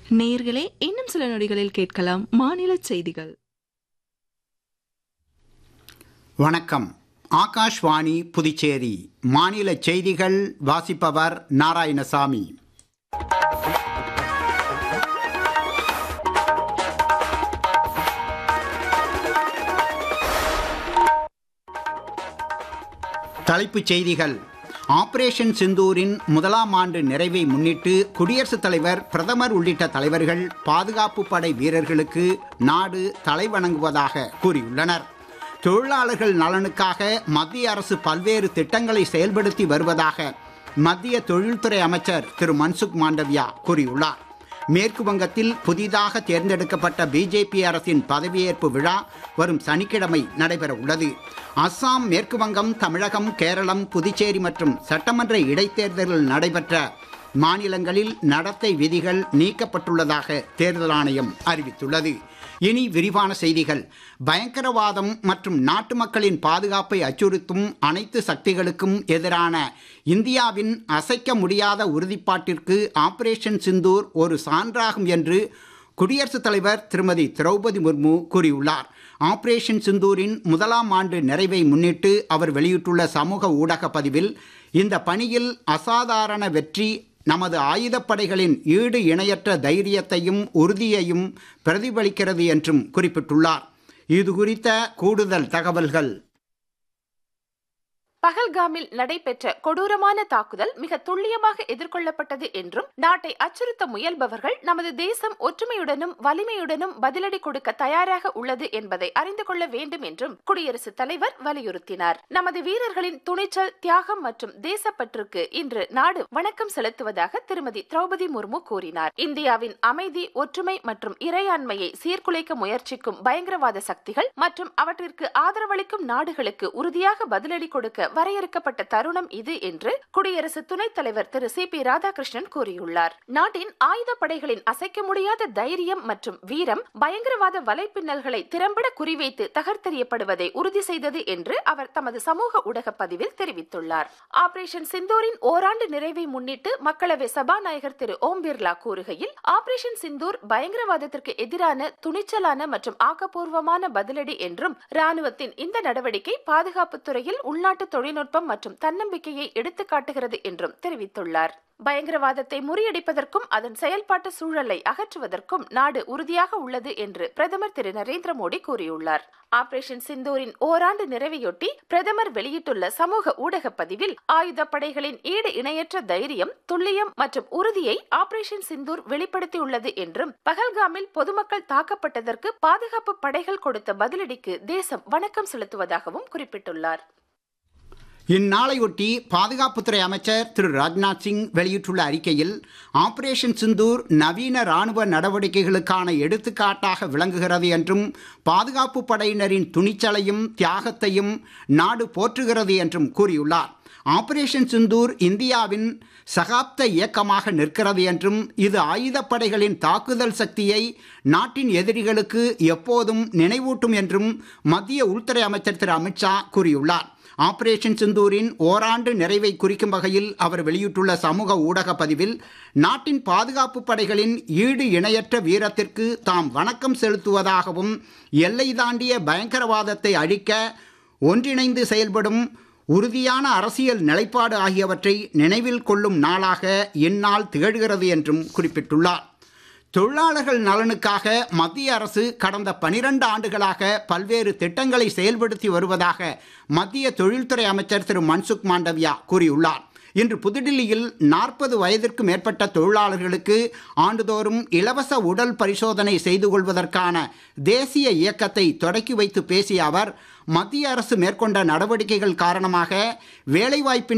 நேர்களே இன்னும் சில நொடிகளில் கேட்கலாம் மாநில செய்திகள் வணக்கம் ஆகாஷ்வாணி புதுச்சேரி மாநில செய்திகள் வாசிப்பவர் நாராயணசாமி தலைப்புச் செய்திகள் ஆபரேஷன் சிந்தூரின் முதலாம் ஆண்டு நிறைவை முன்னிட்டு குடியரசுத் தலைவர் பிரதமர் உள்ளிட்ட தலைவர்கள் பாதுகாப்பு படை வீரர்களுக்கு நாடு தலைவணங்குவதாக கூறியுள்ளனர் தொழிலாளர்கள் நலனுக்காக மத்திய அரசு பல்வேறு திட்டங்களை செயல்படுத்தி வருவதாக மத்திய தொழில்துறை அமைச்சர் திரு மன்சுக் மாண்டவியா கூறியுள்ளார் மேற்கு வங்கத்தில் புதிதாக தேர்ந்தெடுக்கப்பட்ட பிஜேபி அரசின் பதவியேற்பு விழா வரும் சனிக்கிழமை நடைபெற உள்ளது அஸ்ஸாம் மேற்கு வங்கம் தமிழகம் கேரளம் புதுச்சேரி மற்றும் சட்டமன்ற இடைத்தேர்தல்கள் நடைபெற்ற மாநிலங்களில் நடத்தை விதிகள் நீக்கப்பட்டுள்ளதாக தேர்தல் ஆணையம் அறிவித்துள்ளது இனி விரிவான செய்திகள் பயங்கரவாதம் மற்றும் நாட்டு மக்களின் பாதுகாப்பை அச்சுறுத்தும் அனைத்து சக்திகளுக்கும் எதிரான இந்தியாவின் அசைக்க முடியாத உறுதிப்பாட்டிற்கு ஆபரேஷன் சிந்தூர் ஒரு சான்றாகும் என்று குடியரசுத் தலைவர் திருமதி திரௌபதி முர்மு கூறியுள்ளார் ஆபரேஷன் சிந்தூரின் முதலாம் ஆண்டு நிறைவை முன்னிட்டு அவர் வெளியிட்டுள்ள சமூக ஊடக பதிவில் இந்த பணியில் அசாதாரண வெற்றி நமது ஆயுதப்படைகளின் ஈடு இணையற்ற தைரியத்தையும் உறுதியையும் பிரதிபலிக்கிறது என்றும் குறிப்பிட்டுள்ளார் இது குறித்த கூடுதல் தகவல்கள் பகல்காமில் நடைபெற்ற கொடூரமான தாக்குதல் மிக துல்லியமாக எதிர்கொள்ளப்பட்டது என்றும் நாட்டை அச்சுறுத்த முயல்பவர்கள் நமது தேசம் ஒற்றுமையுடனும் வலிமையுடனும் பதிலடி கொடுக்க தயாராக உள்ளது என்பதை அறிந்து கொள்ள வேண்டும் என்றும் குடியரசுத் தலைவர் வலியுறுத்தினார் நமது வீரர்களின் துணிச்சல் தியாகம் மற்றும் தேசப்பற்றுக்கு இன்று நாடு வணக்கம் செலுத்துவதாக திருமதி திரௌபதி முர்மு கூறினார் இந்தியாவின் அமைதி ஒற்றுமை மற்றும் இறையாண்மையை சீர்குலைக்க முயற்சிக்கும் பயங்கரவாத சக்திகள் மற்றும் அவற்றிற்கு ஆதரவளிக்கும் நாடுகளுக்கு உறுதியாக பதிலடி கொடுக்க வரையறுக்கப்பட்ட தருணம் இது என்று குடியரசு துணைத் தலைவர் திரு சி பி ராதாகிருஷ்ணன் கூறியுள்ளார் நாட்டின் ஆயுத படைகளின் அசைக்க முடியாத தைரியம் மற்றும் வீரம் பயங்கரவாத வலைப்பின்னல்களை திறம்பட குறிவைத்து தகர்த்தெறியப்படுவதை உறுதி செய்தது என்று அவர் தமது சமூக ஊடக பதிவில் தெரிவித்துள்ளார் ஆபரேஷன் சிந்தூரின் ஓராண்டு நிறைவை முன்னிட்டு மக்களவை சபாநாயகர் திரு ஓம் பிர்லா கூறுகையில் ஆபரேஷன் சிந்தூர் பயங்கரவாதத்திற்கு எதிரான துணிச்சலான மற்றும் ஆக்கப்பூர்வமான பதிலடி என்றும் ராணுவத்தின் இந்த நடவடிக்கை பாதுகாப்புத் துறையில் உள்நாட்டு தொழில்நுட்பம் மற்றும் தன்னம்பிக்கையை எடுத்துக் காட்டுகிறது என்றும் தெரிவித்துள்ளார் பயங்கரவாதத்தை முறியடிப்பதற்கும் அதன் செயல்பாட்டு சூழலை அகற்றுவதற்கும் நாடு உறுதியாக உள்ளது என்று பிரதமர் திரு நரேந்திர மோடி கூறியுள்ளார் ஆபரேஷன் சிந்தூரின் ஓராண்டு நிறைவையொட்டி பிரதமர் வெளியிட்டுள்ள சமூக ஊடக பதிவில் ஆயுதப்படைகளின் ஈடு இணையற்ற தைரியம் துல்லியம் மற்றும் உறுதியை ஆபரேஷன் சிந்தூர் வெளிப்படுத்தியுள்ளது என்றும் பகல்காமில் பொதுமக்கள் தாக்கப்பட்டதற்கு பாதுகாப்பு படைகள் கொடுத்த பதிலடிக்கு தேசம் வணக்கம் செலுத்துவதாகவும் குறிப்பிட்டுள்ளார் இந்நாளையொட்டி பாதுகாப்புத்துறை அமைச்சர் திரு ராஜ்நாத் சிங் வெளியிட்டுள்ள அறிக்கையில் ஆபரேஷன் சிந்தூர் நவீன ராணுவ நடவடிக்கைகளுக்கான எடுத்துக்காட்டாக விளங்குகிறது என்றும் பாதுகாப்பு படையினரின் துணிச்சலையும் தியாகத்தையும் நாடு போற்றுகிறது என்றும் கூறியுள்ளார் ஆபரேஷன் சிந்தூர் இந்தியாவின் சகாப்த இயக்கமாக நிற்கிறது என்றும் இது ஆயுதப்படைகளின் தாக்குதல் சக்தியை நாட்டின் எதிரிகளுக்கு எப்போதும் நினைவூட்டும் என்றும் மத்திய உள்துறை அமைச்சர் திரு அமித்ஷா கூறியுள்ளார் ஆபரேஷன் சிந்தூரின் ஓராண்டு நிறைவை குறிக்கும் வகையில் அவர் வெளியிட்டுள்ள சமூக ஊடக பதிவில் நாட்டின் பாதுகாப்பு படைகளின் ஈடு இணையற்ற வீரத்திற்கு தாம் வணக்கம் செலுத்துவதாகவும் எல்லை தாண்டிய பயங்கரவாதத்தை அழிக்க ஒன்றிணைந்து செயல்படும் உறுதியான அரசியல் நிலைப்பாடு ஆகியவற்றை நினைவில் கொள்ளும் நாளாக இந்நாள் திகழ்கிறது என்றும் குறிப்பிட்டுள்ளார் தொழிலாளர்கள் நலனுக்காக மத்திய அரசு கடந்த பனிரெண்டு ஆண்டுகளாக பல்வேறு திட்டங்களை செயல்படுத்தி வருவதாக மத்திய தொழில்துறை அமைச்சர் திரு மன்சுக் மாண்டவியா கூறியுள்ளார் இன்று புதுடில்லியில் நாற்பது வயதிற்கு மேற்பட்ட தொழிலாளர்களுக்கு ஆண்டுதோறும் இலவச உடல் பரிசோதனை செய்து கொள்வதற்கான தேசிய இயக்கத்தை தொடக்கி வைத்து பேசிய அவர் மத்திய அரசு மேற்கொண்ட நடவடிக்கைகள் காரணமாக வேலைவாய்ப்பின்